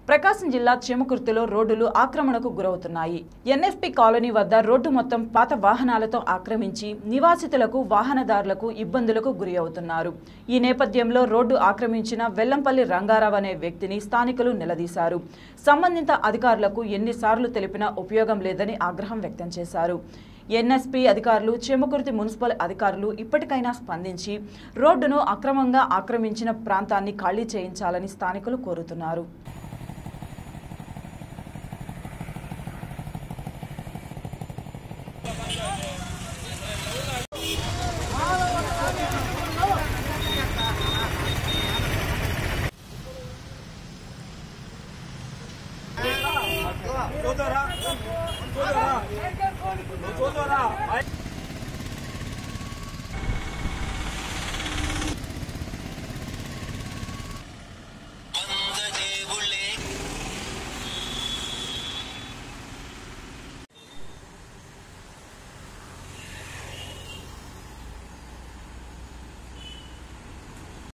ప్రకాశం జిల్లా చేమకుర్తిలో రోడ్డులు ఆక్రమణకు గురవుతున్నాయి ఎన్ఎఫ్పి కాలనీ వద్ద రోడ్డు మొత్తం పాత వాహనాలతో ఆక్రమించి నివాసితులకు వాహనదారులకు ఇబ్బందులకు గురి అవుతున్నారు ఈ నేపథ్యంలో రోడ్డు ఆక్రమించిన వెల్లంపల్లి రంగారావు అనే వ్యక్తిని స్థానికులు నిలదీశారు సంబంధిత అధికారులకు ఎన్నిసార్లు తెలిపినా ఉపయోగం లేదని ఆగ్రహం వ్యక్తం చేశారు ఎన్ఎస్పీ అధికారులు చేమకుర్తి మున్సిపల్ అధికారులు ఇప్పటికైనా స్పందించి రోడ్డును అక్రమంగా ఆక్రమించిన ప్రాంతాన్ని ఖాళీ చేయించాలని స్థానికులు కోరుతున్నారు చూద్దారా చూద్దారా చూద్దారా